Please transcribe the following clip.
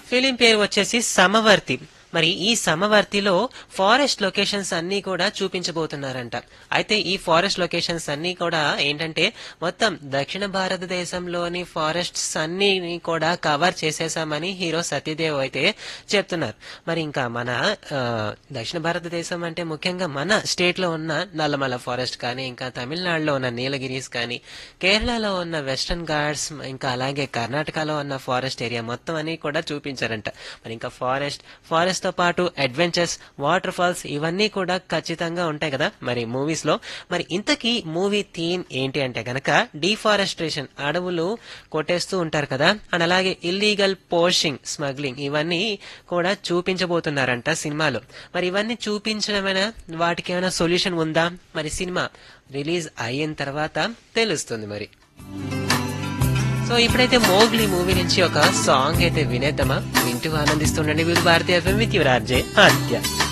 film పేరు వచ్చేసి సమవర్తి మరి ఈ సమవర్తిలో ఫారెస్ట్ లొకేషన్స్ అన్ని కూడా చూపించబోతున్నారంట అయితే ఈ ఫారెస్ట్ లొకేషన్స్ అన్ని కూడా ఏంటంటే మొత్తం దక్షిణ భారతదేశంలోని ఫారెస్ట్స్ అన్ని కూడా కవర్ చేసేసామని హీరో సత్యదేవ్ అయితే చెప్తున్నారు మరి ఇంకా మన ఆ, దక్షిణ భారతదేశం అంటే ముఖ్యంగా మన స్టేట్ లో ఉన్న నల్లమల ఫారెస్ట్ కానీ ఇంకా తమిళనాడులో ఉన్న నీలగిరీస్ కానీ కేరళలో ఉన్న వెస్టర్న్ ఘాట్స్ ఇంకా అలాగే కర్ణాటకలో ఉన్న ఫారెస్ట్ ఏరియా మొత్తం అని కూడా చూపించారంట మరి ఇంకా ఫారెస్ట్ ఫారెస్ట్ తో పాటు అడ్వెంచర్స్ వాటర్ ఫాల్స్ ఇవన్నీ కూడా ఖచ్చితంగా ఉంటాయి కదా మరి మూవీస్ లో మరి ఇంతకీ మూవీ థీమ్ ఏంటి అంటే గనక డిఫారెస్ట్రేషన్ అడవులు కొట్టేస్తూ ఉంటారు కదా అండ్ అలాగే ఇల్లీగల్ పోషింగ్ స్మగ్లింగ్ ఇవన్నీ కూడా చూపించబోతున్నారంట సినిమాలో మరి ఇవన్నీ చూపించడమైనా వాటికి ఏమైనా సొల్యూషన్ ఉందా మరి సినిమా రిలీజ్ అయిన తర్వాత తెలుస్తుంది మరి సో ఇప్పుడైతే మోగ్లీ మూవీ నుంచి ఒక సాంగ్ అయితే వినేద్దామా వింటూ ఆనందిస్తుండండి విత్ భారతీయ FM with your RJ Aadya